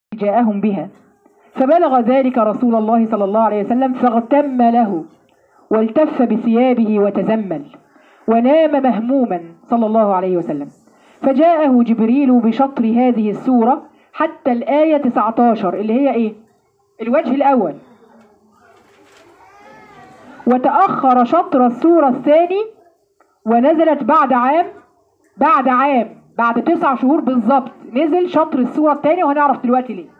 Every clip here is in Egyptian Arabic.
جاءهم بها فبلغ ذلك رسول الله صلى الله عليه وسلم فاغتم له والتف بثيابه وتزمل ونام مهموما صلى الله عليه وسلم فجاءه جبريل بشطر هذه السورة حتى الآية 19 اللي هي إيه؟ الوجه الأول وتأخر شطر السورة الثاني ونزلت بعد عام بعد عام بعد تسع شهور بالظبط نزل شطر السورة الثاني وهنعرف دلوقتي ليه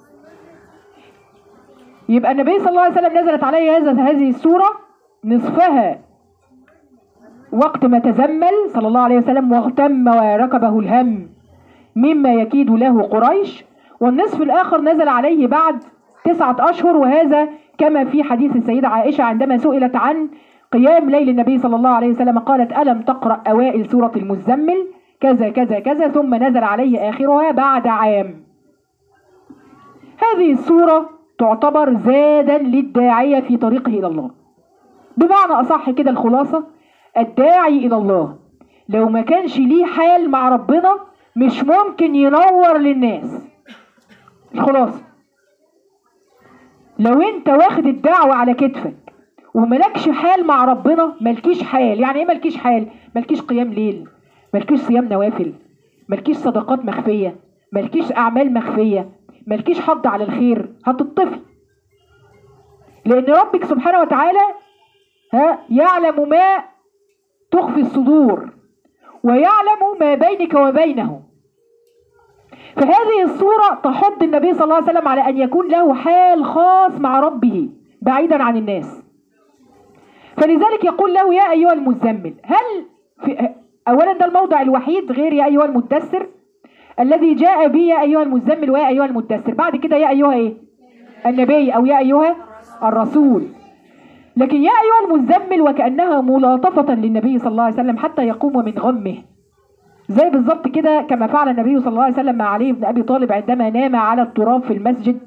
يبقى النبي صلى الله عليه وسلم نزلت عليه هذا هذه السورة نصفها وقت ما تزمل صلى الله عليه وسلم واغتم وركبه الهم مما يكيد له قريش والنصف الآخر نزل عليه بعد تسعة أشهر وهذا كما في حديث السيدة عائشة عندما سئلت عن قيام ليل النبي صلى الله عليه وسلم قالت ألم تقرأ أوائل سورة المزمل كذا كذا كذا ثم نزل عليه آخرها بعد عام هذه السورة تعتبر زادا للداعية في طريقه إلى الله بمعنى أصح كده الخلاصة الداعي إلى الله لو ما كانش ليه حال مع ربنا مش ممكن ينور للناس الخلاصة لو انت واخد الدعوة على كتفك وملكش حال مع ربنا ملكيش حال يعني ايه ملكيش حال ملكيش قيام ليل ملكيش صيام نوافل ملكيش صدقات مخفية ملكيش أعمال مخفية ملكيش حض على الخير هتطفي لأن ربك سبحانه وتعالى ها يعلم ما تخفي الصدور ويعلم ما بينك وبينه فهذه الصورة تحض النبي صلى الله عليه وسلم على أن يكون له حال خاص مع ربه بعيدا عن الناس فلذلك يقول له يا أيها المزمل هل في أولا ده الموضع الوحيد غير يا أيها المدثر الذي جاء به يا أيها المزمل ويا أيها المدثر بعد كده يا أيها إيه النبي أو يا أيها الرسول لكن يا أيها المزمل وكأنها ملاطفة للنبي صلى الله عليه وسلم حتى يقوم من غمه زي بالظبط كده كما فعل النبي صلى الله عليه وسلم مع علي بن أبي طالب عندما نام على التراب في المسجد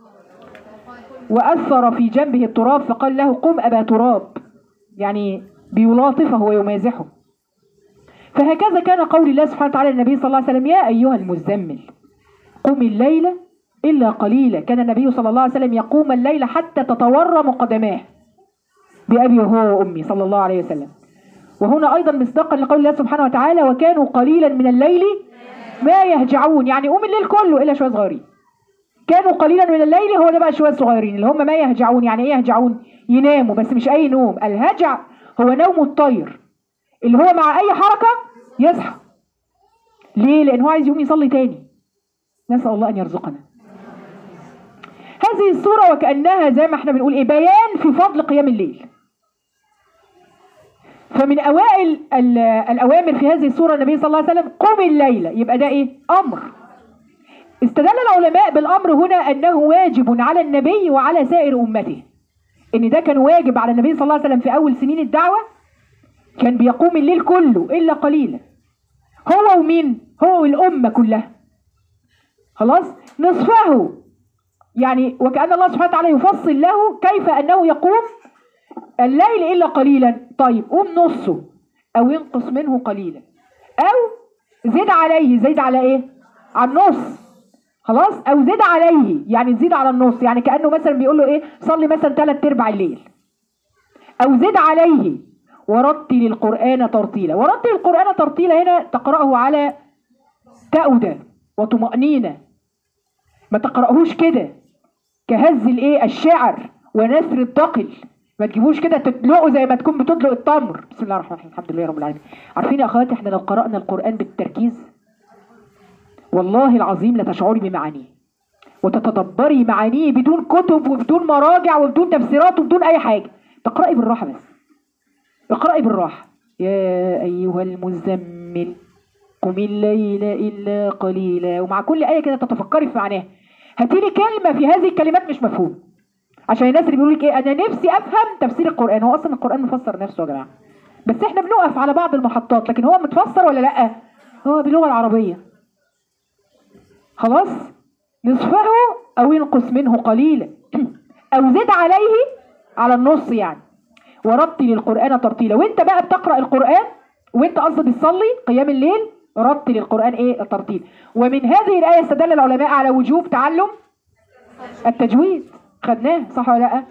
وأثر في جنبه التراب فقال له قم أبا تراب يعني بيلاطفه ويمازحه فهكذا كان قول الله سبحانه وتعالى للنبي صلى الله عليه وسلم يا أيها المزمل قم الليل إلا قليلا كان النبي صلى الله عليه وسلم يقوم الليل حتى تتورم قدماه بأبي وهو وأمي صلى الله عليه وسلم وهنا أيضا مصداقا لقول الله سبحانه وتعالى وكانوا قليلا من الليل ما يهجعون يعني قوم الليل كله إلا شوية صغيرين كانوا قليلا من الليل هو ده بقى شوية صغيرين اللي هم ما يهجعون يعني ايه يهجعون يناموا بس مش أي نوم الهجع هو نوم الطير اللي هو مع أي حركة يصحى ليه؟ لأن هو عايز يقوم يصلي تاني نسأل الله أن يرزقنا هذه الصورة وكأنها زي ما احنا بنقول ايه بيان في فضل قيام الليل فمن أوائل ال- الأوامر في هذه السورة النبي صلى الله عليه وسلم قم الليل يبقى ده إيه؟ أمر استدل العلماء بالأمر هنا أنه واجب على النبي وعلى سائر أمته إن ده كان واجب على النبي صلى الله عليه وسلم في أول سنين الدعوة كان بيقوم الليل كله إلا قليلا هو ومين؟ هو والأمة كلها خلاص؟ نصفه يعني وكأن الله سبحانه وتعالى يفصل له كيف أنه يقوم الليل إلا قليلا طيب قوم نصه أو ينقص منه قليلا أو زد عليه زيد على إيه على النص خلاص أو زد عليه يعني تزيد على النص يعني كأنه مثلا بيقول له إيه صلي مثلا ثلاث أرباع الليل أو زد عليه ورتل القرآن ترتيلا ورتل القرآن ترتيلا هنا تقرأه على تأودة وطمأنينة ما تقرأهوش كده كهز الايه الشعر ونثر الثقل ما تجيبوش كده تدلقه زي ما تكون بتدلق التمر بسم الله الرحمن الرحيم الحمد لله رب العالمين عارفين يا اخواتي احنا لو قرأنا القرآن بالتركيز والله العظيم لتشعري بمعانيه وتتدبري معانيه بدون كتب وبدون مراجع وبدون تفسيرات وبدون اي حاجه تقرأي بالراحه بس اقرأي بالراحه يا ايها المزمل قم الليل الا قليلا ومع كل ايه كده تتفكري في معناها هاتيلي كلمه في هذه الكلمات مش مفهوم عشان الناس اللي بيقولوا لك ايه انا نفسي افهم تفسير القران هو اصلا القران مفسر نفسه يا جماعه بس احنا بنقف على بعض المحطات لكن هو متفسر ولا لا هو باللغه العربيه خلاص نصفه او ينقص منه قليلا او زد عليه على النص يعني ورتل القران ترتيلا وانت بقى بتقرا القران وانت قصدي بتصلي قيام الليل رتل القرآن ايه الترتيل ومن هذه الآية استدل العلماء على وجوب تعلم التجويد خدناه صح ولا لا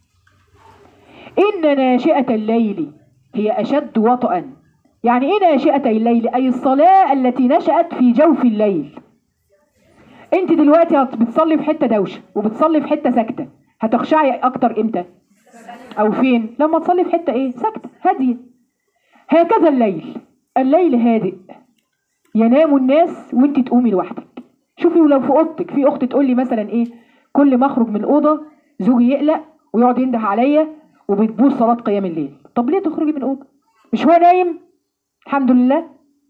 إن ناشئة الليل هي أشد وطئا يعني إيه ناشئة الليل أي الصلاة التي نشأت في جوف الليل انت دلوقتي هت- بتصلي في حتة دوشة وبتصلي في حتة ساكتة هتخشعي اكتر امتى او فين لما تصلي في حتة ايه ساكتة هادية هكذا الليل الليل هادئ ينام الناس وانت تقومي لوحدك شوفي ولو في اوضتك في اخت تقول لي مثلا ايه كل ما اخرج من الاوضه زوجي يقلق ويقعد ينده عليا وبتبوظ صلاه قيام الليل طب ليه تخرجي من الاوضه مش هو نايم الحمد لله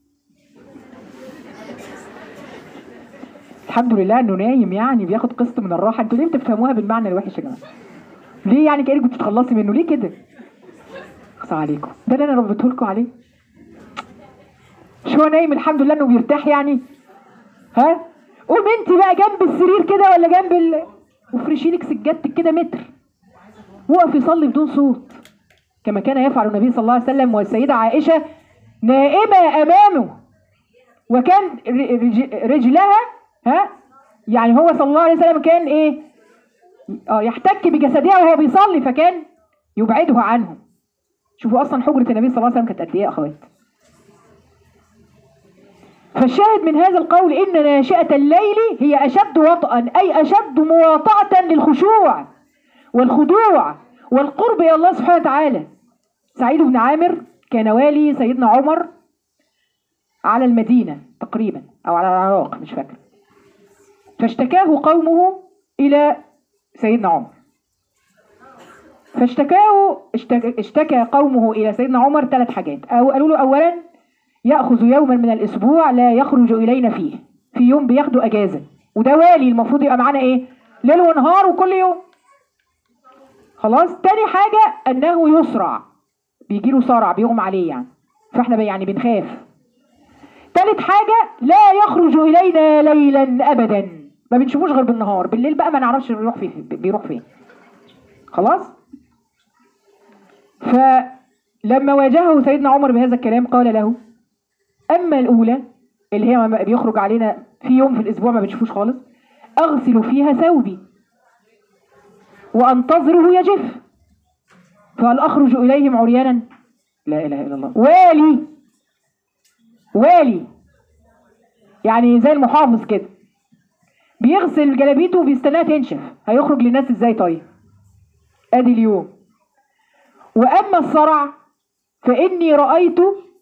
الحمد لله انه نايم يعني بياخد قسط من الراحه انتوا ليه بتفهموها بالمعنى الوحش يا جماعه ليه يعني كانك بتتخلصي منه ليه كده اخصى عليكم ده اللي انا ربيته لكم عليه مش هو نايم الحمد لله انه بيرتاح يعني ها قوم انت بقى جنب السرير كده ولا جنب ال... وافرشي لك سجادتك كده متر وقف يصلي بدون صوت كما كان يفعل النبي صلى الله عليه وسلم والسيدة عائشة نائمة أمامه وكان ر- رج- رجلها ها يعني هو صلى الله عليه وسلم كان ايه اه يحتك بجسدها وهو بيصلي فكان يبعدها عنه شوفوا اصلا حجرة النبي صلى الله عليه وسلم كانت قد ايه يا اخوات فالشاهد من هذا القول إن ناشئة الليل هي أشد وطئا أي أشد مواطأة للخشوع والخضوع والقرب إلى الله سبحانه وتعالى سعيد بن عامر كان والي سيدنا عمر على المدينة تقريبا أو على العراق مش فاكر فاشتكاه قومه إلى سيدنا عمر فاشتكاه اشتكى, اشتكى قومه إلى سيدنا عمر ثلاث حاجات أو قالوا له أولا يأخذ يوما من الأسبوع لا يخرج إلينا فيه في يوم بياخدوا أجازة وده والي المفروض يبقى معانا إيه ليل ونهار وكل يوم خلاص تاني حاجة أنه يسرع بيجيله صرع بيغمى عليه يعني فاحنا بقى يعني بنخاف تالت حاجة لا يخرج إلينا ليلا أبدا ما بنشوفوش غير بالنهار بالليل بقى ما نعرفش بيروح فين بيروح فين خلاص فلما واجهه سيدنا عمر بهذا الكلام قال له أما الأولى اللي هي ما بيخرج علينا في يوم في الأسبوع ما بنشوفوش خالص أغسل فيها ثوبي وأنتظره يجف فهل أخرج إليهم عريانا لا إله إلا الله والي والي يعني زي المحافظ كده بيغسل جلابيته وبيستناها تنشف هيخرج للناس ازاي طيب ادي اليوم واما الصرع فاني رايت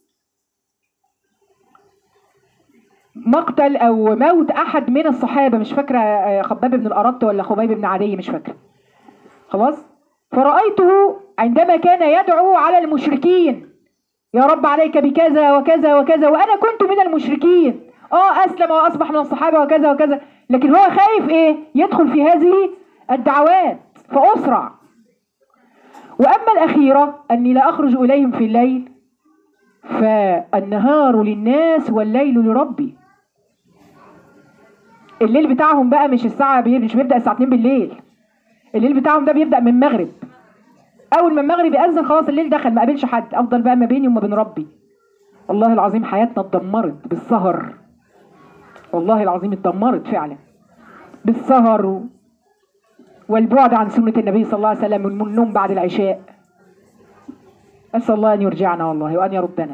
مقتل او موت احد من الصحابه مش فاكره آه، خباب بن الارط ولا خبيب بن عدي مش فاكره خلاص فرأيته عندما كان يدعو على المشركين يا رب عليك بكذا وكذا وكذا وأنا كنت من المشركين اه أسلم وأصبح من الصحابة وكذا وكذا لكن هو خايف إيه يدخل في هذه الدعوات فأسرع وأما الأخيرة أني لا أخرج إليهم في الليل فالنهار للناس والليل لربي الليل بتاعهم بقى مش الساعة بي- مش بيبدأ الساعة 2 بالليل الليل بتاعهم ده بيبدأ من المغرب أول ما المغرب يأذن خلاص الليل دخل ما قابلش حد أفضل بقى ما بيني وما بين ربي والله العظيم حياتنا اتدمرت بالسهر والله العظيم اتدمرت فعلا بالسهر و- والبعد عن سنة النبي صلى الله عليه وسلم والنوم بعد العشاء أسأل الله أن يرجعنا والله وأن يردنا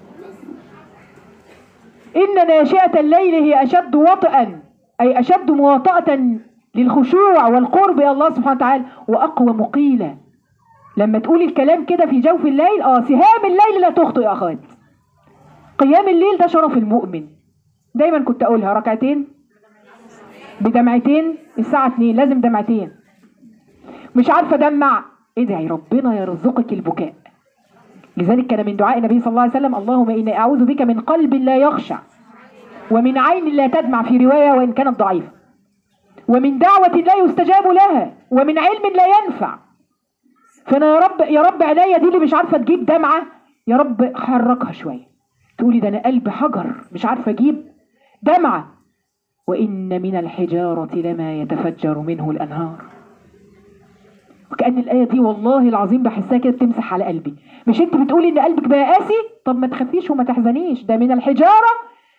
إن ناشئة الليل هي أشد وطئا أي أشد مواطأة للخشوع والقرب إلى الله سبحانه وتعالى وأقوى مقيلة لما تقولي الكلام كده في جوف الليل اه سهام الليل لا تخطئ يا أخوات قيام الليل ده شرف المؤمن دايما كنت أقولها ركعتين بدمعتين الساعة 2 لازم دمعتين مش عارفة دمع ادعي ربنا يرزقك البكاء لذلك كان من دعاء النبي صلى الله عليه وسلم اللهم إني أعوذ بك من قلب لا يخشع ومن عين لا تدمع في رواية وإن كانت ضعيفة ومن دعوة لا يستجاب لها ومن علم لا ينفع فأنا يا رب يا رب عينيا دي اللي مش عارفة تجيب دمعة يا رب حركها شوية تقولي ده أنا قلب حجر مش عارفة أجيب دمعة وإن من الحجارة لما يتفجر منه الأنهار وكأن الآية دي والله العظيم بحسها كده بتمسح على قلبي مش انت بتقولي ان قلبك بقى قاسي طب ما تخافيش وما تحزنيش ده من الحجارة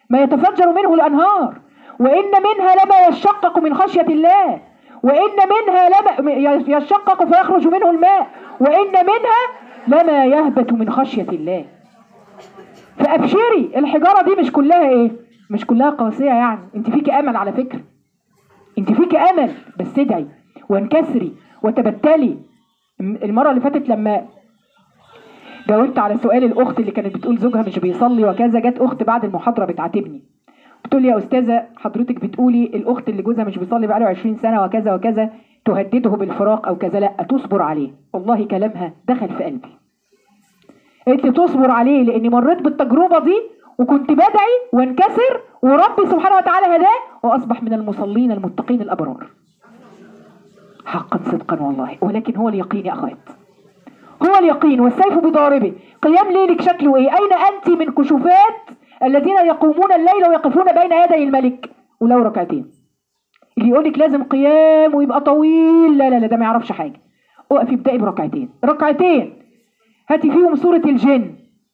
ما يتفجر منه الانهار وان منها لما يشقق من خشيه الله وان منها لما يشقق فيخرج منه الماء وان منها لما يهبط من خشيه الله فابشري الحجاره دي مش كلها ايه مش كلها قاسيه يعني انت فيك امل على فكره انت فيك امل بس ادعي وانكسري وتبتلي المره اللي فاتت لما جاوبت على سؤال الاخت اللي كانت بتقول زوجها مش بيصلي وكذا جت اخت بعد المحاضره بتعاتبني بتقول لي يا استاذه حضرتك بتقولي الاخت اللي جوزها مش بيصلي بقاله 20 سنه وكذا وكذا تهدده بالفراق او كذا لا تصبر عليه والله كلامها دخل في قلبي قالت لي تصبر عليه لاني مريت بالتجربه دي وكنت بدعي وانكسر وربي سبحانه وتعالى هداه واصبح من المصلين المتقين الابرار حقا صدقا والله ولكن هو اليقين يا اخوات هو اليقين والسيف بضاربه قيام ليلك شكله ايه اين انت من كشوفات الذين يقومون الليل ويقفون بين يدي الملك ولو ركعتين اللي يقول لك لازم قيام ويبقى طويل لا لا لا ده ما يعرفش حاجه اقفي ابدأي بركعتين ركعتين هاتي فيهم سورة الجن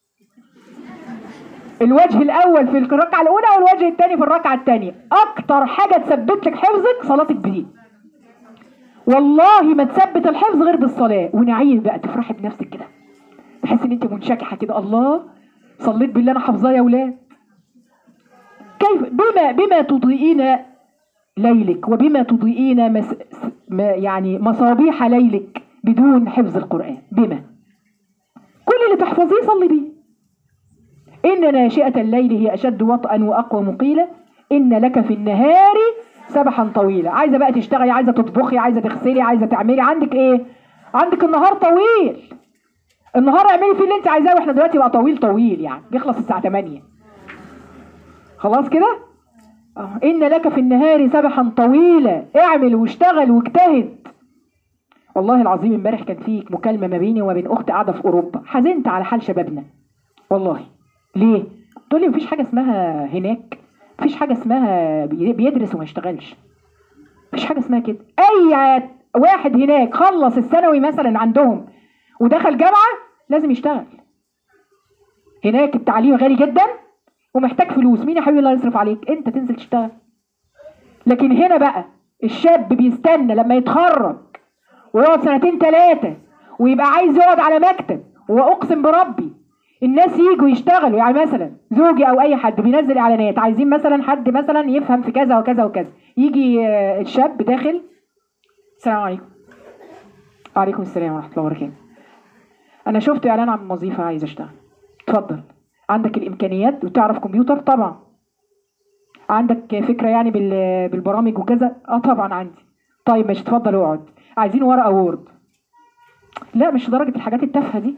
الوجه الاول في الركعه الاولى والوجه الثاني في الركعه الثانيه اكتر حاجه تثبت لك حفظك صلاتك بدي والله ما تثبت الحفظ غير بالصلاه ونعيم بقى تفرحي بنفسك كده تحس ان انت منشكحه كده الله صليت بالله انا حافظاه يا اولاد كيف بما بما تضيئين ليلك وبما تضيئين مس ما يعني مصابيح ليلك بدون حفظ القرآن بما كل اللي تحفظيه صلي بيه إن ناشئة الليل هي أشد وطئا وأقوى مقيلة إن لك في النهار سبحا طويلا عايزة بقى تشتغلي عايزة تطبخي عايزة تغسلي عايزة تعملي عندك إيه عندك النهار طويل النهار اعملي فيه اللي انت عايزاه واحنا دلوقتي بقى طويل طويل يعني بيخلص الساعة 8 خلاص كده اه إن لك في النهار سبحا طويلا اعمل واشتغل واجتهد والله العظيم امبارح كان في مكالمة ما بيني وما بين أخت قاعدة في أوروبا حزنت على حال شبابنا والله ليه؟ تقول لي مفيش حاجة اسمها هناك مفيش حاجة اسمها بي- بيدرس وما يشتغلش مفيش حاجة اسمها كده أي واحد هناك خلص الثانوي مثلا عندهم ودخل جامعة لازم يشتغل هناك التعليم غالي جدا ومحتاج فلوس مين يا حبيبي اللي هيصرف عليك انت تنزل تشتغل لكن هنا بقى الشاب بيستنى لما يتخرج ويقعد سنتين ثلاثة ويبقى عايز يقعد على مكتب واقسم بربي الناس يجوا يشتغلوا يعني مثلا زوجي او اي حد بينزل اعلانات عايزين مثلا حد مثلا يفهم في كذا وكذا وكذا يجي آه، الشاب داخل السلام عليكم وعليكم السلام ورحمه الله وبركاته انا شفت اعلان عن وظيفه عايز اشتغل اتفضل عندك الامكانيات وتعرف كمبيوتر طبعا عندك فكره يعني بال- بالبرامج وكذا اه طبعا عندي طيب ماشي اتفضل اقعد عايزين ورقه وورد لا مش درجه الحاجات التافهه دي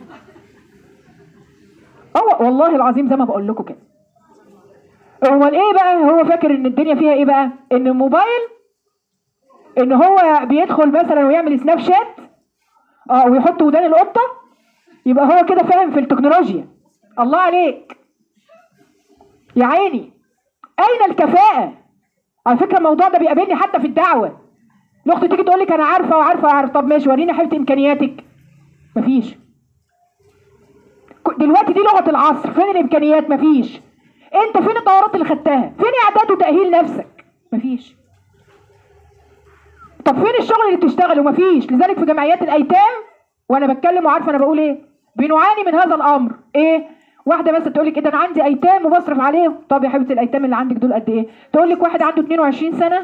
اه والله العظيم زي ما بقول لكم كده هو ايه بقى هو فاكر ان الدنيا فيها ايه بقى ان الموبايل ان هو بيدخل مثلا ويعمل سناب شات اه ويحط ودان القطه يبقى هو كده فاهم في التكنولوجيا الله عليك يا عيني اين الكفاءه على فكره الموضوع ده بيقابلني حتى في الدعوه الاخت تيجي تقول لك انا عارفه وعارفه وعارفه طب ماشي وريني حبيبتي امكانياتك مفيش ك- دلوقتي دي لغه العصر فين الامكانيات مفيش انت فين الدورات اللي خدتها فين اعداد وتاهيل نفسك مفيش طب فين الشغل اللي بتشتغله مفيش لذلك في جمعيات الايتام وانا بتكلم وعارفه انا بقول ايه بنعاني من هذا الامر ايه واحده بس تقول لك ايه ده انا عندي ايتام وبصرف عليهم طب يا حبيبتي الايتام اللي عندك دول قد ايه تقول لك واحد عنده 22 سنه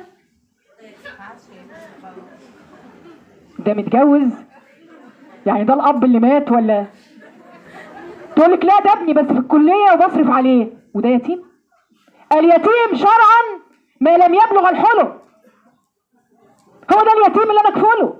ده متجوز يعني ده الاب اللي مات ولا تقول لك لا ده ابني بس في الكليه وبصرف عليه وده يتيم اليتيم شرعا ما لم يبلغ الحلم هو ده اليتيم اللي انا اكفله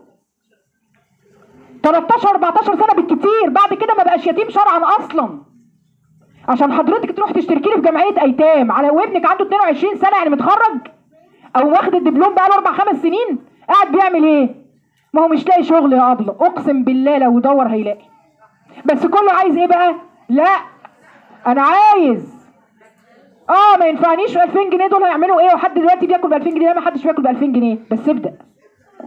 13 14 سنه بالكتير بعد كده ما بقاش يتيم شرعا اصلا عشان حضرتك تروح تشتركي لي في جمعيه ايتام على وابنك عنده 22 سنه يعني متخرج او واخد الدبلوم بقى له اربع خمس سنين قاعد بيعمل ايه؟ ما هو مش لاقي شغل يا ابله اقسم بالله لو دور هيلاقي بس كله عايز ايه بقى؟ لا انا عايز اه ما ينفعنيش 2000 جنيه دول هيعملوا ايه وحد دلوقتي بياكل ب 2000 جنيه ما حدش بياكل ب 2000 جنيه بس ابدا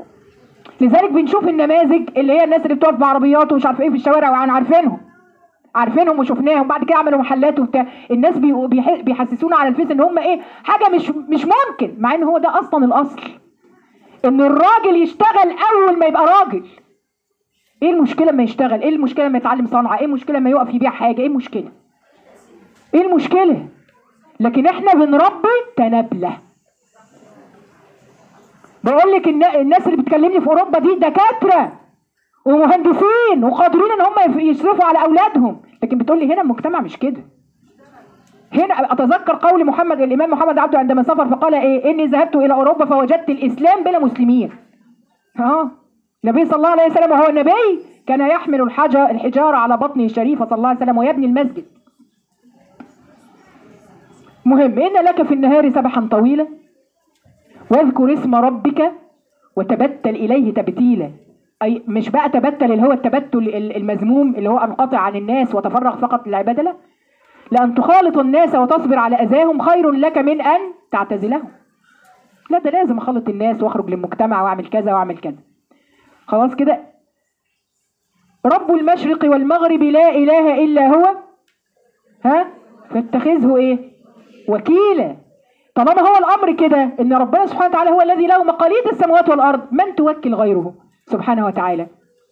لذلك بنشوف النماذج اللي هي الناس اللي بتقف بعربيات ومش عارف ايه في الشوارع وعن عارفينهم عارفينهم وشفناهم بعد كده عملوا محلات وبتاع الناس بي- بيح- بيحسسونا على الفيس ان هم ايه حاجه مش مش ممكن مع ان هو ده اصلا الاصل ان الراجل يشتغل اول ما يبقى راجل ايه المشكله ما يشتغل ايه المشكله ما يتعلم صنعه ايه المشكله ما يقف يبيع حاجه ايه المشكله ايه المشكله لكن احنا بنربي تنابله بقول لك النا- الناس اللي بتكلمني في اوروبا دي دكاتره ومهندسين وقادرين ان هم يف- يصرفوا على اولادهم لكن بتقول لي هنا المجتمع مش كده هنا اتذكر قول محمد الامام محمد عبده عندما سافر فقال ايه اني ذهبت الى اوروبا فوجدت الاسلام بلا مسلمين اه النبي صلى الله عليه وسلم وهو النبي كان يحمل الحجر الحجاره على بطنه الشريفه صلى الله عليه وسلم ويبني المسجد مهم ان لك في النهار سبحا طويلا واذكر اسم ربك وتبتل اليه تبتيلا اي مش بقى تبتل اللي هو التبتل ال- المذموم اللي هو انقطع عن الناس وتفرغ فقط للعباده لا لان تخالط الناس وتصبر على اذاهم خير لك من ان تعتزلهم لا ده لازم اخلط الناس واخرج للمجتمع واعمل كذا واعمل كذا خلاص كده رب المشرق والمغرب لا اله الا هو ها فاتخذه ايه وكيلا طالما هو الامر كده ان ربنا سبحانه وتعالى هو الذي له مقاليد السماوات والارض من توكل غيره سبحانه وتعالى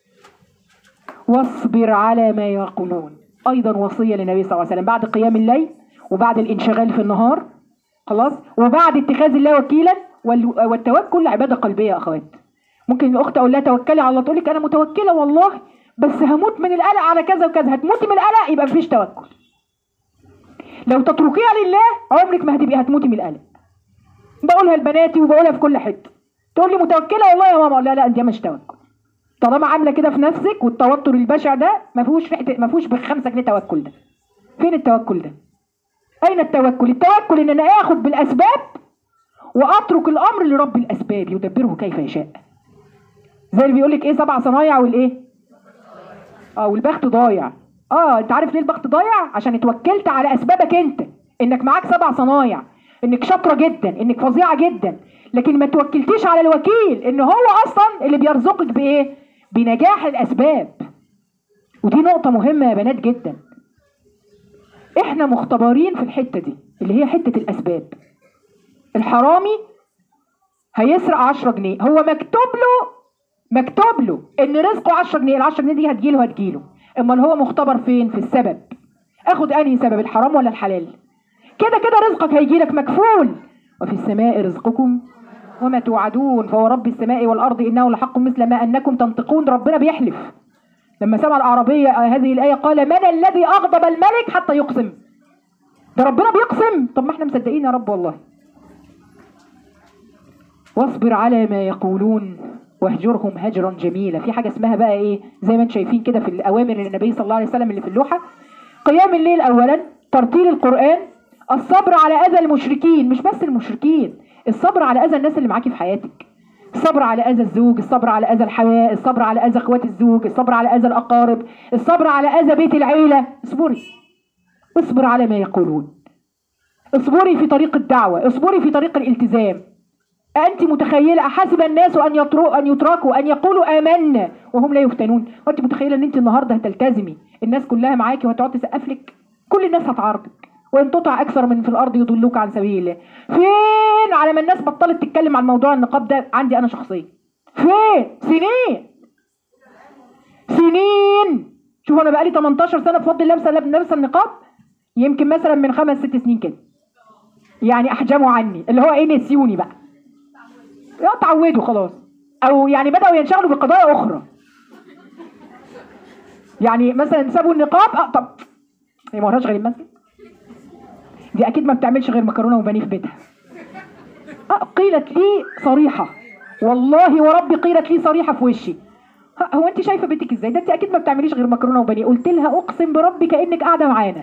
واصبر على ما يقولون ايضا وصيه للنبي صلى الله عليه وسلم بعد قيام الليل وبعد الانشغال في النهار خلاص وبعد اتخاذ الله وكيلا وال- والتوكل عباده قلبيه يا اخوات ممكن الاخت اقول لها توكلي على الله تقول لك انا متوكله والله بس هموت من القلق على كذا وكذا هتموتي من القلق يبقى مفيش توكل لو تتركيها لله عمرك ما هتبقي هتموتي من القلق بقولها لبناتي وبقولها في كل حته تقول لي متوكله والله يا ماما لا لا دي مش توكل طالما عامله كده في نفسك والتوتر البشع ده ما فيهوش ريحه ما فيهوش بخمسة جنيه توكل ده فين التوكل ده اين التوكل التوكل ان انا اخد بالاسباب واترك الامر لرب الاسباب يدبره كيف يشاء زي اللي بيقول لك ايه سبع صنايع والايه اه والبخت ضايع اه انت عارف ليه البخت ضايع عشان اتوكلت على اسبابك انت انك معاك سبع صنايع انك شاطره جدا انك فظيعه جدا لكن ما توكلتيش على الوكيل ان هو اصلا اللي بيرزقك بايه بنجاح الاسباب ودي نقطه مهمه يا بنات جدا احنا مختبرين في الحته دي اللي هي حته الاسباب الحرامي هيسرق 10 جنيه هو مكتوب له مكتوب له ان رزقه 10 جنيه ال 10 جنيه دي هتجيله هتجيله امال هو مختبر فين في السبب اخد انهي سبب الحرام ولا الحلال كده كده رزقك هيجيلك مكفول وفي السماء رزقكم وما توعدون فهو رب السماء والارض انه لحق مثل ما انكم تنطقون ربنا بيحلف لما سمع العربيه هذه الايه قال من الذي اغضب الملك حتى يقسم ده ربنا بيقسم طب ما احنا مصدقين يا رب والله واصبر على ما يقولون واهجرهم هجرا جميلا في حاجه اسمها بقى ايه زي ما انتم شايفين كده في الاوامر النبي صلى الله عليه وسلم اللي في اللوحه قيام الليل اولا ترتيل القران الصبر على اذى المشركين مش بس المشركين الصبر على اذى الناس اللي معاكي في حياتك الصبر على اذى الزوج الصبر على اذى الحياة الصبر على اذى اخوات الزوج الصبر على اذى الاقارب الصبر على اذى بيت العيله اصبري اصبر على ما يقولون اصبري في طريق الدعوه اصبري في طريق الالتزام أنت متخيلة أحسب الناس أن يتركوا أن يتركوا أن يقولوا آمنا وهم لا يفتنون وأنت متخيلة أن أنت النهاردة هتلتزمي الناس كلها معاكي وهتقعد تسقف لك كل الناس هتعارضك وإن تطع أكثر من في الأرض يضلوك عن سبيل الله فين على ما الناس بطلت تتكلم عن موضوع النقاب ده عندي أنا شخصيا فين سنين سنين شوف أنا بقالي 18 سنة بفضل الله لابسة لابسة النقاب يمكن مثلا من خمس ست سنين كده يعني أحجموا عني اللي هو إيه نسيوني بقى اتعودوا خلاص او يعني بداوا ينشغلوا بقضايا اخرى يعني مثلا سابوا النقاب اه طب هي ما وراهاش غير المسجد دي اكيد ما بتعملش غير مكرونه وبانيه في بيتها اه قيلت لي صريحه والله وربي قيلت لي صريحه في وشي ها، هو انت شايفه بيتك ازاي ده انت اكيد ما بتعمليش غير مكرونه وبانيه قلت لها اقسم بربي كانك قاعده معانا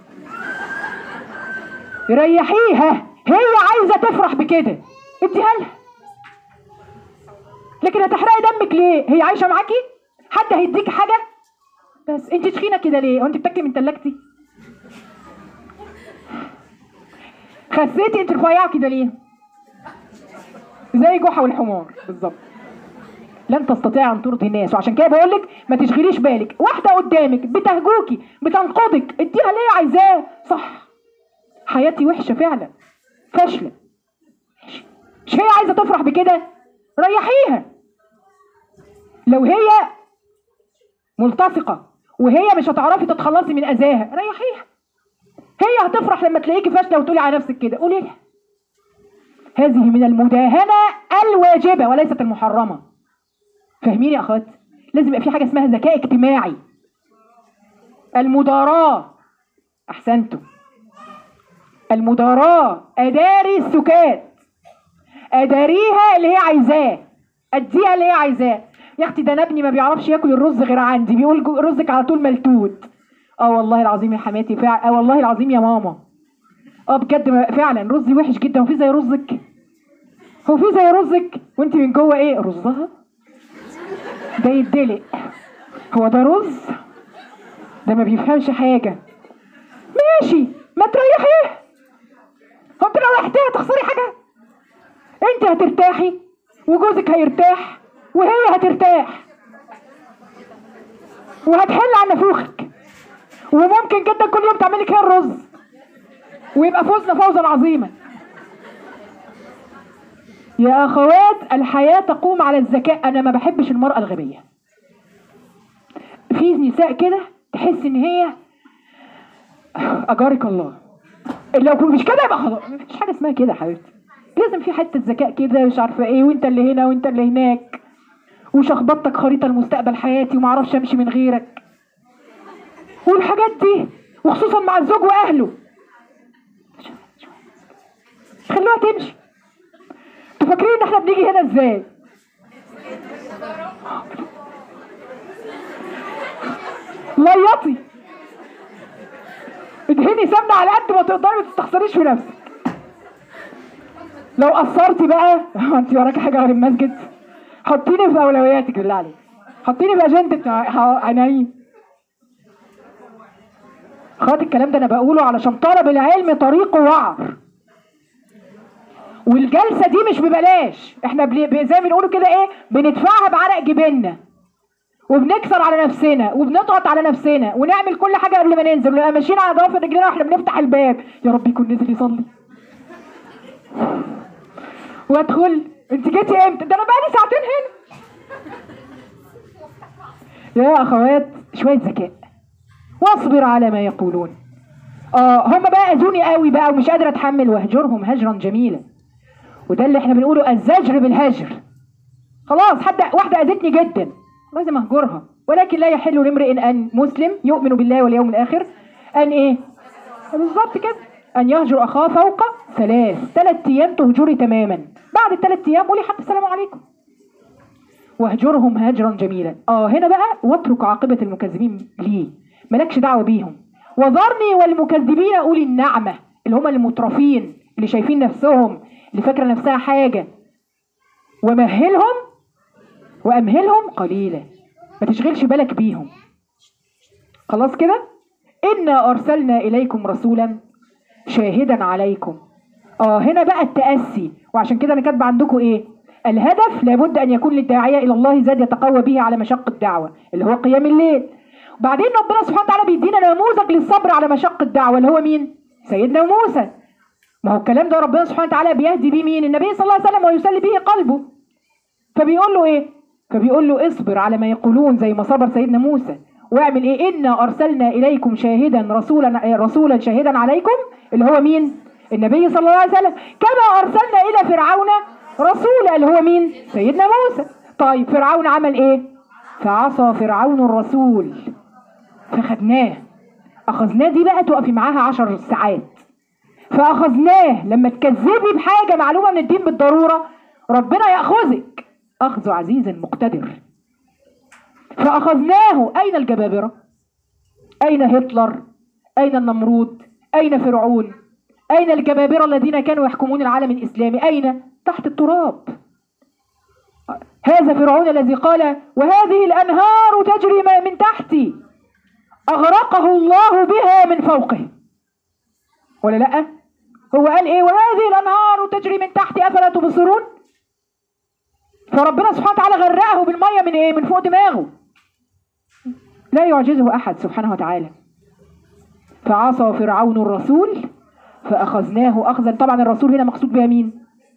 ريحيها هي عايزه تفرح بكده اديها لها لكن هتحرقي دمك ليه؟ هي عايشه معاكي؟ حد هيديك حاجه؟ بس انت تخينه كده ليه؟ هو انت بتاكلي من تلاجتي؟ خسيتي انت رفيعه كده ليه؟ زي جحا والحمار بالظبط لن تستطيع ان ترضي الناس وعشان كده بقول لك ما تشغليش بالك واحده قدامك بتهجوكي بتنقضك اديها اللي هي عايزاه صح حياتي وحشه فعلا فاشله مش هي عايزه تفرح بكده ريحيها لو هي ملتصقه وهي مش هتعرفي تتخلصي من اذاها ريحيها هي هتفرح لما تلاقيكي فاشله وتقولي على نفسك كده قولي لها هذه من المداهنه الواجبه وليست المحرمه فاهمين يا اخوات لازم يبقى في حاجه اسمها ذكاء اجتماعي المداراة احسنتم المداراة اداري السكات اداريها اللي هي عايزاه اديها اللي هي عايزاه يا اختي ده انا ابني ما بيعرفش ياكل الرز غير عندي بيقول جو- رزك على طول ملتوت اه والله العظيم يا حماتي فعلا اه والله العظيم يا ماما اه بجد ما- فعلا رزي وحش جدا وفي زي رزك هو في زي رزك وانت من جوه ايه رزها ده يدلق هو ده رز ده ما بيفهمش حاجه ماشي ما تريحيه هو انت لو ريحتيها تخسري حاجه انت هترتاحي وجوزك هيرتاح وهي هترتاح وهتحل عن نفوخك وممكن جدا كل يوم تعملي كده الرز ويبقى فوزنا فوزا عظيما يا اخوات الحياه تقوم على الذكاء انا ما بحبش المراه الغبيه في نساء كده تحس ان هي اجارك الله لو كنت مش كده يبقى خلاص مفيش حاجه اسمها كده يا حبيبتي لازم في حته ذكاء كده مش عارفه ايه وانت اللي هنا وانت اللي هناك وشخبطتك خريطه لمستقبل حياتي وما اعرفش امشي من غيرك والحاجات دي وخصوصا مع الزوج واهله خلوها تمشي انتوا فاكرين ان احنا بنيجي هنا ازاي ليطي ادهني سمنه على قد ما تقدري ما تستخسريش في نفسك لو قصرتي بقى انت وراكي حاجه غير المسجد حطيني في اولوياتك بالله عليك حطيني في اجنده عنايين خاطر الكلام ده انا بقوله علشان طلب العلم طريقه وعر والجلسه دي مش ببلاش احنا بل- ب- زي ما بنقولوا كده ايه بندفعها بعرق جبيننا وبنكسر على نفسنا وبنضغط على نفسنا ونعمل كل حاجه قبل ما ننزل ونبقى ماشيين على ضوافر رجلنا واحنا بنفتح الباب يا رب يكون نزل يصلي وادخل انت جيتي امتى ده انا بقالي ساعتين هنا يا اخوات شويه ذكاء واصبر على ما يقولون اه هم بقى اذوني قوي بقى ومش قادره اتحمل واهجرهم هجرا جميلا وده اللي احنا بنقوله الزجر بالهجر خلاص حتى واحده اذتني جدا لازم اهجرها ولكن لا يحل لامرئ ان مسلم يؤمن بالله واليوم الاخر ان ايه بالظبط كده ان يهجر اخاه فوق ثلاث ثلاث ايام تهجري تماما بعد الثلاث ايام قولي حتى السلام عليكم واهجرهم هجرا جميلا اه هنا بقى واترك عاقبه المكذبين لي مالكش دعوه بيهم وذرني والمكذبين اولي النعمه اللي هم المترفين اللي شايفين نفسهم اللي فاكره نفسها حاجه ومهلهم وامهلهم قليلا ما تشغلش بالك بيهم خلاص كده انا ارسلنا اليكم رسولا شاهدا عليكم اه هنا بقى التاسي وعشان كده انا كاتبه عندكم ايه الهدف لابد ان يكون للداعيه الى الله زاد يتقوى به على مشقه الدعوه اللي هو قيام الليل وبعدين ربنا سبحانه وتعالى بيدينا نموذج للصبر على مشقه الدعوه اللي هو مين سيدنا موسى ما هو الكلام ده ربنا سبحانه وتعالى بيهدي بيه مين النبي صلى الله عليه وسلم ويسلي به قلبه فبيقول له ايه فبيقول له اصبر على ما يقولون زي ما صبر سيدنا موسى واعمل ايه انا ارسلنا اليكم شاهدا رسولا رسولا شاهدا عليكم اللي هو مين النبي صلى الله عليه وسلم كما ارسلنا الى فرعون رسولا اللي هو مين سيدنا موسى طيب فرعون عمل ايه فعصى فرعون الرسول فخدناه اخذناه دي بقى تقفي معاها عشر ساعات فاخذناه لما تكذبي بحاجه معلومه من الدين بالضروره ربنا ياخذك اخذ عزيز مقتدر فاخذناه اين الجبابره اين هتلر اين النمرود اين فرعون اين الجبابره الذين كانوا يحكمون العالم الاسلامي اين تحت التراب هذا فرعون الذي قال وهذه الانهار تجري ما من تحتي اغرقه الله بها من فوقه ولا لا هو قال ايه وهذه الانهار تجري من تحتي افلا تبصرون فربنا سبحانه وتعالى غرقه بالميه من ايه من فوق دماغه لا يعجزه احد سبحانه وتعالى فعصى فرعون الرسول فاخذناه اخذا طبعا الرسول هنا مقصود بها مين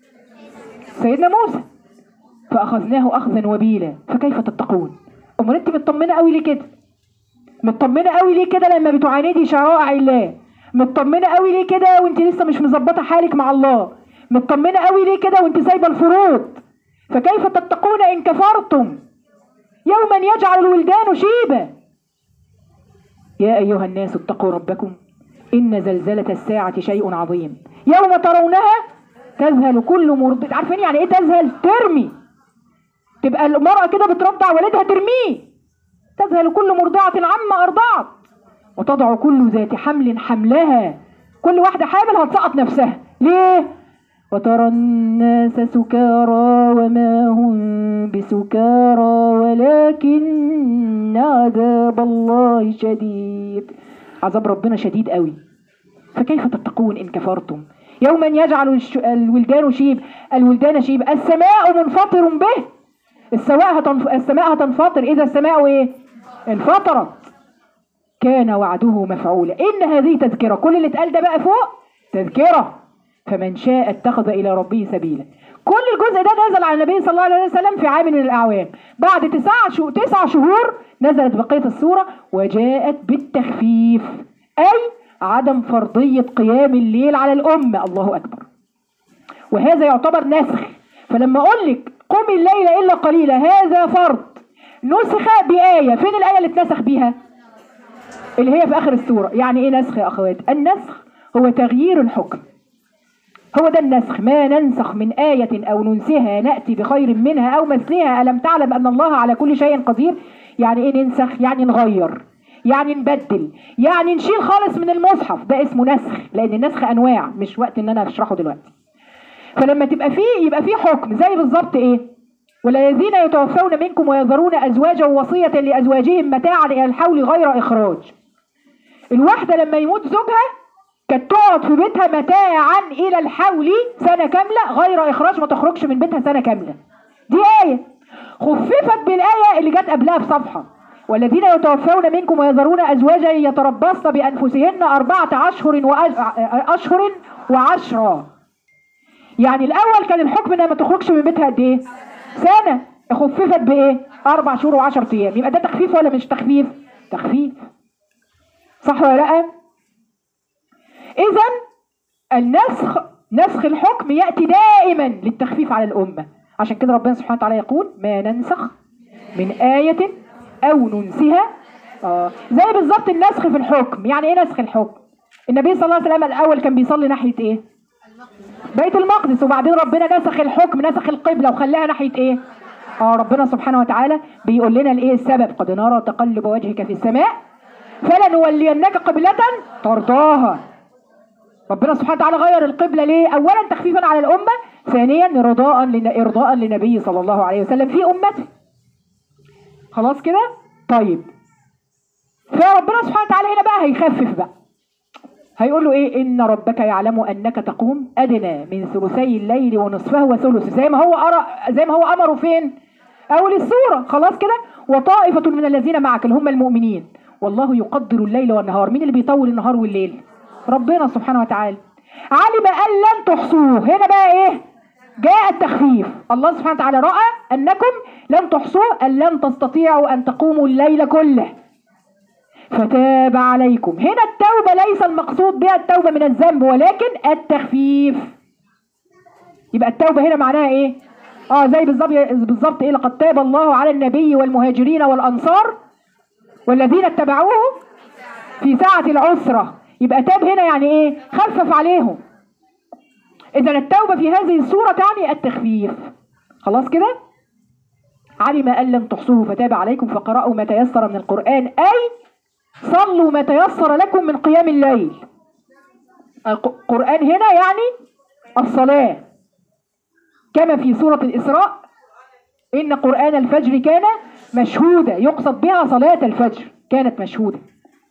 سيدنا موسى فاخذناه اخذا وبيلا فكيف تتقون امال انت مطمنه قوي ليه كده مطمنه قوي ليه كده لما بتعاندي شرائع الله مطمنه قوي ليه كده وانت لسه مش مظبطه حالك مع الله مطمنه قوي ليه كده وانت سايبه الفروض فكيف تتقون ان كفرتم يوما يجعل الولدان شيبا يا ايها الناس اتقوا ربكم ان زلزله الساعه شيء عظيم يوم ترونها تذهل كل مرضع عارفين يعني ايه تذهل ترمي تبقى المرأة كده بترضع والدها ترميه تذهل كل مرضعة عما أرضعت وتضع كل ذات حمل حملها كل واحدة حامل هتسقط نفسها ليه؟ وترى الناس سكارى وما هم بسكارى ولكن عذاب الله شديد عذاب ربنا شديد قوي فكيف تتقون إن كفرتم يوما يجعل الش- الولدان شيب الولدان شيب السماء منفطر به السماء هتنف... السماء هتنفطر إذا السماء إيه؟ انفطرت كان وعده مفعولا إن هذه تذكرة كل اللي اتقال ده بقى فوق تذكرة فمن شاء اتخذ إلى ربه سبيلا كل الجزء ده نزل على النبي صلى الله عليه وسلم في عام من الأعوام بعد تسع شهور, تسع شهور نزلت بقية السورة وجاءت بالتخفيف أي عدم فرضية قيام الليل على الأمة الله أكبر وهذا يعتبر نسخ فلما أقول لك قم الليل إلا قليلا هذا فرض نسخ بآية فين الآية اللي اتنسخ بيها اللي هي في آخر السورة يعني إيه نسخ يا أخوات النسخ هو تغيير الحكم هو ده النسخ ما ننسخ من آية أو ننسها نأتي بخير منها أو مثلها ألم تعلم أن الله على كل شيء قدير يعني إيه ننسخ يعني نغير يعني نبدل يعني نشيل خالص من المصحف ده اسمه نسخ لأن النسخ أنواع مش وقت إن أنا أشرحه دلوقتي فلما تبقى فيه يبقى فيه حكم زي بالظبط إيه والذين يتوفون منكم ويذرون أزواجا وصية لأزواجهم متاعا إلى الحول غير إخراج الواحدة لما يموت زوجها كانت تقعد في بيتها متاعا إلى الحول سنة كاملة غير إخراج ما تخرجش من بيتها سنة كاملة دي آية خففت بالآية اللي جت قبلها بصفحة والذين يتوفون منكم ويذرون أزواجا يتربصن بأنفسهن أربعة أشهر وأشهر وعشرة يعني الأول كان الحكم إنها ما تخرجش من بيتها قد إيه؟ سنة خففت بإيه؟ أربع شهور وعشر أيام يبقى ده تخفيف ولا مش تخفيف؟ تخفيف صح ولا لأ؟ إذا النسخ نسخ الحكم يأتي دائما للتخفيف على الأمة عشان كده ربنا سبحانه وتعالى يقول ما ننسخ من آية أو ننسها آه. زي بالظبط النسخ في الحكم يعني إيه نسخ الحكم النبي صلى الله عليه وسلم الأول كان بيصلي ناحية إيه بيت المقدس وبعدين ربنا نسخ الحكم نسخ القبلة وخلاها ناحية إيه آه ربنا سبحانه وتعالى بيقول لنا الإيه السبب قد نرى تقلب وجهك في السماء فلنولينك قبلة ترضاها ربنا سبحانه وتعالى غير القبلة ليه؟ أولا تخفيفا على الأمة ثانيا رضاء لن... إرضاء للنبي صلى الله عليه وسلم في أمته خلاص كده؟ طيب فربنا سبحانه وتعالى هنا بقى هيخفف بقى هيقول له ايه ان ربك يعلم انك تقوم ادنى من ثلثي الليل ونصفه وثلثه زي ما هو أرى زي ما هو امره فين اول السوره خلاص كده وطائفه من الذين معك اللي هم المؤمنين والله يقدر الليل والنهار مين اللي بيطول النهار والليل ربنا سبحانه وتعالى علم ان لن تحصوه هنا بقى ايه جاء التخفيف الله سبحانه وتعالى راى انكم لن تحصوه ان لن تستطيعوا ان تقوموا الليل كله فتاب عليكم هنا التوبة ليس المقصود بها التوبة من الذنب ولكن التخفيف يبقى التوبة هنا معناها ايه اه زي بالظبط بالظبط ايه لقد تاب الله على النبي والمهاجرين والانصار والذين اتبعوه في ساعة العسرة يبقى تاب هنا يعني ايه خفف عليهم اذا التوبة في هذه الصورة تعني التخفيف خلاص كده علم ان لم تحصوه فتاب عليكم فقرأوا ما تيسر من القرآن اي صلوا ما تيسر لكم من قيام الليل القرآن هنا يعني الصلاة كما في سورة الإسراء إن قرآن الفجر كان مشهودا يقصد بها صلاة الفجر كانت مشهودة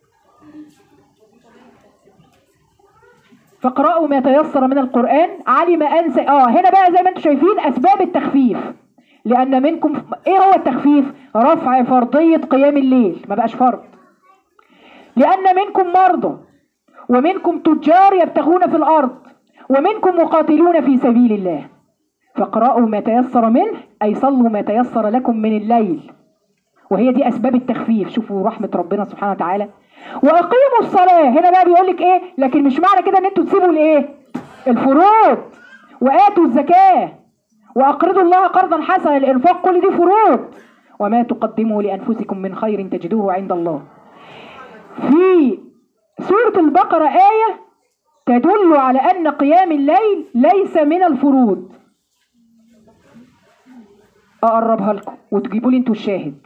فاقرأوا ما تيسر من القرآن علم أن س... آه هنا بقى زي ما انتم شايفين أسباب التخفيف لأن منكم إيه هو التخفيف؟ رفع فرضية قيام الليل ما بقاش فرض لأن منكم مرضى ومنكم تجار يبتغون في الأرض ومنكم مقاتلون في سبيل الله فاقرأوا ما تيسر منه أي صلوا ما تيسر لكم من الليل وهي دي أسباب التخفيف شوفوا رحمة ربنا سبحانه وتعالى وأقيموا الصلاة هنا بقى بيقول لك إيه لكن مش معنى كده إن أنتوا تسيبوا الإيه الفروض وآتوا الزكاة وأقرضوا الله قرضا حسنا الإنفاق كل دي فروض وما تقدموا لأنفسكم من خير تجدوه عند الله في سورة البقرة آية تدل على أن قيام الليل ليس من الفروض أقربها لكم وتجيبوا لي انتوا الشاهد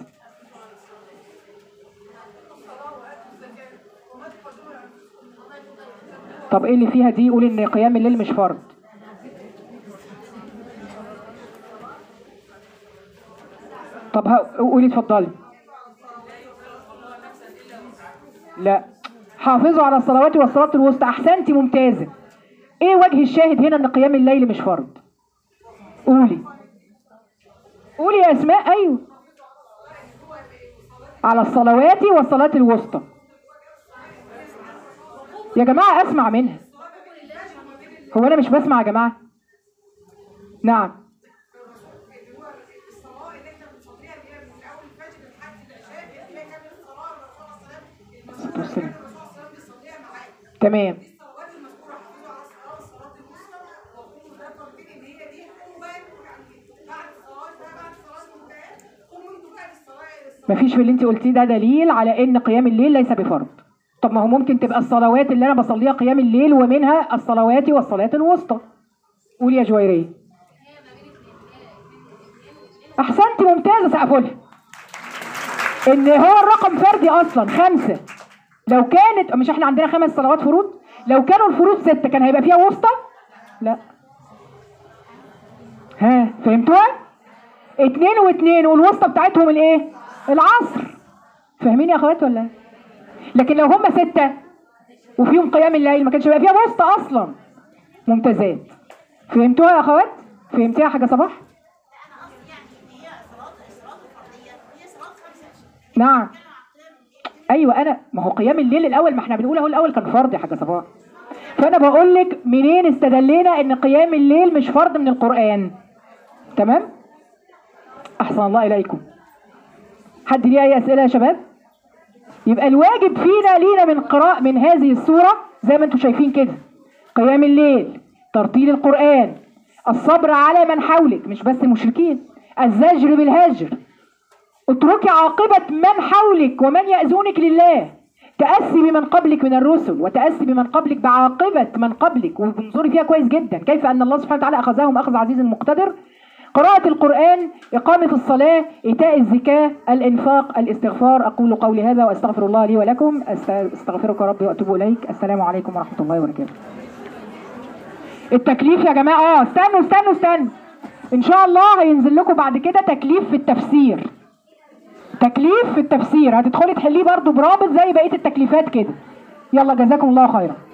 طب ايه اللي فيها دي يقول ان قيام الليل مش فرض طب ها- قولي اتفضلي لا حافظوا على الصلوات والصلاة الوسطى احسنتي ممتازة ايه وجه الشاهد هنا ان قيام الليل مش فرض قولي قولي يا اسماء ايوه على الصلوات والصلاة الوسطى يا جماعة اسمع منها هو انا مش بسمع يا جماعة نعم الصلاة والسلام. تمام مفيش في اللي انت قلتيه ده دليل على ان قيام الليل ليس بفرض طب ما هو ممكن تبقى الصلوات اللي انا بصليها قيام الليل ومنها الصلوات والصلاة الوسطى قول يا جويرية احسنت ممتازة سقفولها ان هو الرقم فردي اصلا خمسة لو كانت مش احنا عندنا خمس صلوات فروض لو كانوا الفروض ستة كان هيبقى فيها وسطى لا ها فهمتوها اتنين واتنين والوسطى بتاعتهم الايه العصر فاهمين يا اخوات ولا لكن لو هم ستة وفيهم قيام الليل ما كانش هيبقى فيها وسطى اصلا ممتازات فهمتوها يا اخوات فهمتيها يا حاجه صباح نعم ايوه انا ما هو قيام الليل الاول ما احنا بنقول اهو الاول كان فرض يا حاجه صباح فانا بقول لك منين استدلينا ان قيام الليل مش فرض من القران تمام احسن الله اليكم حد ليه اي اسئله يا شباب يبقى الواجب فينا لينا من قراء من هذه السوره زي ما انتم شايفين كده قيام الليل ترتيل القران الصبر على من حولك مش بس المشركين الزجر بالهجر اتركي عاقبة من حولك ومن يأذونك لله تأسي بمن قبلك من الرسل وتأسي بمن قبلك بعاقبة من قبلك وانظري فيها كويس جدا كيف أن الله سبحانه وتعالى أخذهم أخذ عزيز مقتدر قراءة القرآن إقامة الصلاة إيتاء الزكاة الإنفاق الاستغفار أقول قولي هذا وأستغفر الله لي ولكم أست- أستغفرك ربي وأتوب إليك السلام عليكم ورحمة الله وبركاته التكليف يا جماعة اه استنوا استنوا استنوا إن شاء الله هينزل لكم بعد كده تكليف في التفسير تكليف في التفسير هتدخلي تحليه برضو برابط زي بقية التكليفات كده يلا جزاكم الله خيرا